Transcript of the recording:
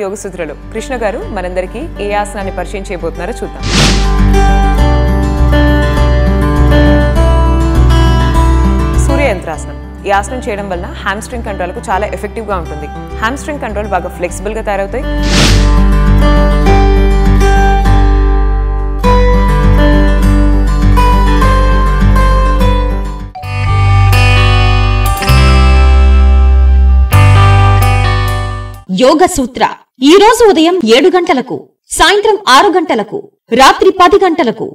యోగ సూత్రలు కృష్ణ గారు మనందరికీ ఏ ఆసనాన్ని పరిచయం చేయబోతున్నారో చూద్దాం సూర్య యంత్రాసనం ఈ ఆసనం చేయడం వలన హ్యామ్స్ట్రింగ్ కంట్రోల్కు చాలా ఎఫెక్టివ్గా ఉంటుంది హ్యామ్స్ట్రింగ్ కంట్రోల్ బాగా ఫ్లెక్సిబుల్గా తయారవుతాయి యోగ సూత్ర ఈ రోజు ఉదయం ఏడు గంటలకు సాయంత్రం ఆరు గంటలకు రాత్రి పది గంటలకు